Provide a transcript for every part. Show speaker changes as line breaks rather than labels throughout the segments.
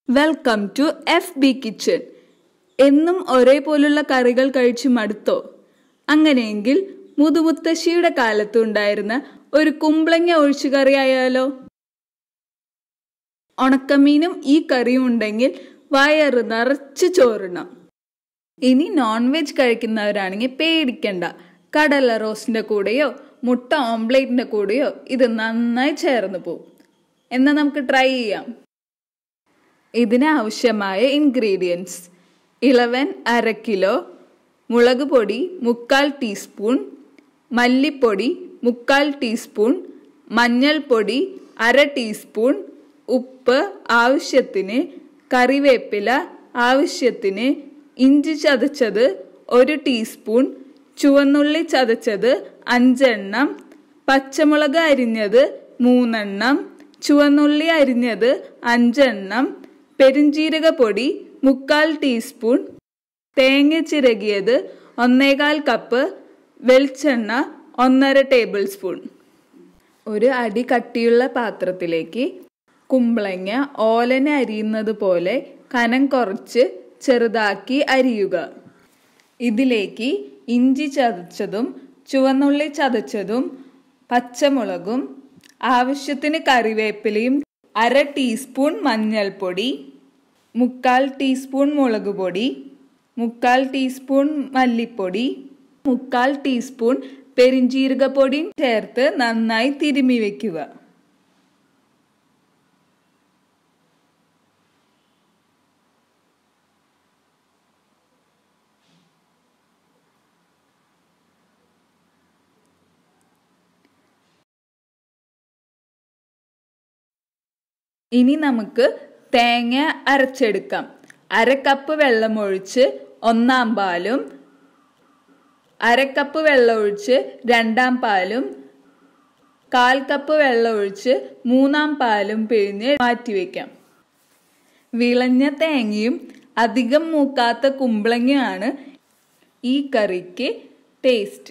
welcome to F B kitchen എന്നും ഒരേപോലുള്ള കറികൾ കഴിച്ചു മടുത്തോ അങ്ങനെയെങ്കിൽ മുതുമുത്തശ്ശിയുടെ കാലത്ത് ഉണ്ടായിരുന്ന ഒരു കുമ്പളങ്ങ ഒഴിച്ചുകറി ആയാലോ ഉണക്കമീനും ഈ കറിയും ഉണ്ടെങ്കിൽ വയറ് നിറച്ച് ചോറിണം ഇനി നോൺ വെജ് കഴിക്കുന്നവരാണെങ്കിൽ പേടിക്കണ്ട കടല റോസ്റ്റിന്റെ കൂടെയോ മുട്ട ഓംപ്ലേറ്റിന്റെ കൂടെയോ ഇത് നന്നായി ചേർന്ന് പോകും എന്നാൽ നമുക്ക് ട്രൈ ചെയ്യാം ഇതിന് ആവശ്യമായ ഇൻഗ്രീഡിയൻസ് ഇളവൻ അര കിലോ മുളക് പൊടി മുക്കാൽ ടീസ്പൂൺ മല്ലിപ്പൊടി മുക്കാൽ ടീസ്പൂൺ മഞ്ഞൾപ്പൊടി അര ടീസ്പൂൺ ഉപ്പ് ആവശ്യത്തിന് കറിവേപ്പില ആവശ്യത്തിന് ഇഞ്ചി ചതച്ചത് ഒരു ടീസ്പൂൺ ചുവന്നുള്ളി ചതച്ചത് അഞ്ചെണ്ണം പച്ചമുളക് അരിഞ്ഞത് മൂന്നെണ്ണം ചുവന്നുള്ളി അരിഞ്ഞത് അഞ്ചെണ്ണം പെരിഞ്ചീരക പൊടി മുക്കാൽ ടീസ്പൂൺ തേങ്ങ ചിരകിയത് ഒന്നേകാൽ കപ്പ് വെളിച്ചെണ്ണ ഒന്നര ടേബിൾ സ്പൂൺ ഒരു അടി കട്ടിയുള്ള പാത്രത്തിലേക്ക് കുമ്പളങ്ങ ഓലനെ അരിയുന്നത് പോലെ കനം കുറച്ച് ചെറുതാക്കി അരിയുക ഇതിലേക്ക് ഇഞ്ചി ചതച്ചതും ചുവന്നുള്ളി ചതച്ചതും പച്ചമുളകും ആവശ്യത്തിന് കറിവേപ്പിലയും അര ടീസ്പൂൺ മഞ്ഞൾപ്പൊടി മുക്കാൽ ടീസ്പൂൺ മുളക് പൊടി മുക്കാൽ ടീസ്പൂൺ മല്ലിപ്പൊടി മുക്കാൽ ടീസ്പൂൺ പെരിഞ്ചീരകപ്പൊടിയും ചേർത്ത് നന്നായി തിരുമ്മി വെക്കുക ഇനി നമുക്ക് തേങ്ങ അരച്ചെടുക്കാം അര കപ്പ് വെള്ളമൊഴിച്ച് ഒന്നാം പാലും അര കപ്പ് വെള്ളമൊഴിച്ച് രണ്ടാം പാലും കാൽ കപ്പ് വെള്ളമൊഴിച്ച് മൂന്നാം പാലും പിഴിഞ്ഞ് മാറ്റിവെക്കാം വിളഞ്ഞ തേങ്ങയും അധികം മൂക്കാത്ത കുമ്പളങ്ങയാണ് ഈ കറിക്ക് ടേസ്റ്റ്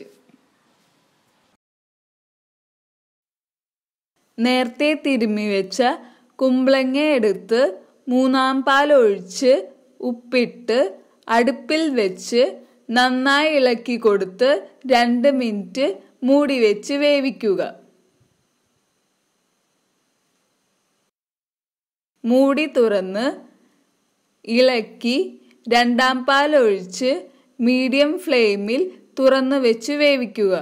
നേരത്തെ തിരുമ്മി വെച്ച കുമ്പളങ്ങ എടുത്ത് മൂന്നാം പാൽ ഒഴിച്ച് ഉപ്പിട്ട് അടുപ്പിൽ വെച്ച് നന്നായി ഇളക്കി കൊടുത്ത് രണ്ട് മിനിറ്റ് മൂടി വെച്ച് വേവിക്കുക മൂടി തുറന്ന് ഇളക്കി രണ്ടാം പാൽ ഒഴിച്ച് മീഡിയം ഫ്ലെയിമിൽ തുറന്നു വെച്ച് വേവിക്കുക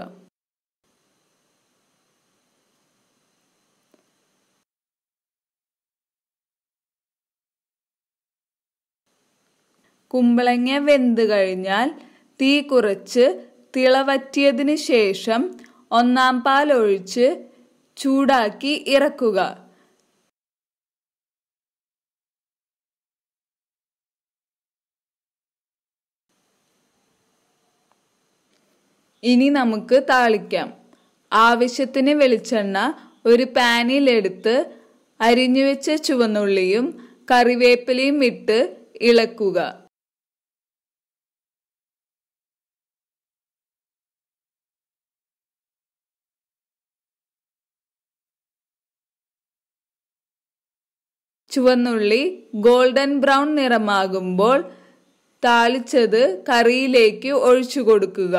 കുമ്പളങ്ങ വെന്ത് കഴിഞ്ഞാൽ തീ കുറച്ച് തിളവറ്റിയതിന് ശേഷം ഒന്നാം പാൽ ഒഴിച്ച് ചൂടാക്കി ഇറക്കുക ഇനി നമുക്ക് താളിക്കാം ആവശ്യത്തിന് വെളിച്ചെണ്ണ ഒരു പാനിൽ എടുത്ത് അരിഞ്ഞു വെച്ച ചുവന്നുള്ളിയും കറിവേപ്പിലയും ഇട്ട് ഇളക്കുക ചുവന്നുള്ളി ഗോൾഡൻ ബ്രൗൺ നിറമാകുമ്പോൾ താളിച്ചത് കറിയിലേക്ക് ഒഴിച്ചു കൊടുക്കുക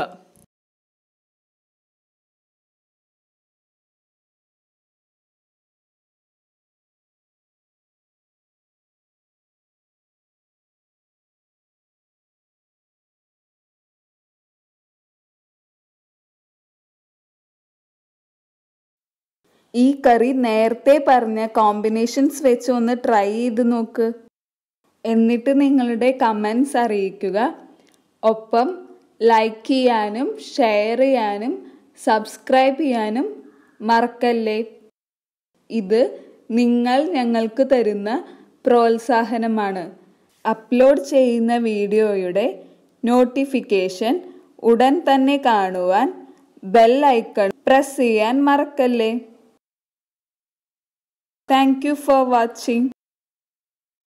ഈ കറി നേരത്തെ പറഞ്ഞ കോമ്പിനേഷൻസ് വെച്ച് ഒന്ന് ട്രൈ ചെയ്ത് നോക്ക് എന്നിട്ട് നിങ്ങളുടെ കമൻസ് അറിയിക്കുക ഒപ്പം ലൈക്ക് ചെയ്യാനും ഷെയർ ചെയ്യാനും സബ്സ്ക്രൈബ് ചെയ്യാനും മറക്കല്ലേ ഇത് നിങ്ങൾ ഞങ്ങൾക്ക് തരുന്ന പ്രോത്സാഹനമാണ് അപ്ലോഡ് ചെയ്യുന്ന വീഡിയോയുടെ നോട്ടിഫിക്കേഷൻ ഉടൻ തന്നെ കാണുവാൻ ബെൽ ഐക്കൺ പ്രസ് ചെയ്യാൻ മറക്കല്ലേ താങ്ക് യു ഫോർ വാച്ചിങ്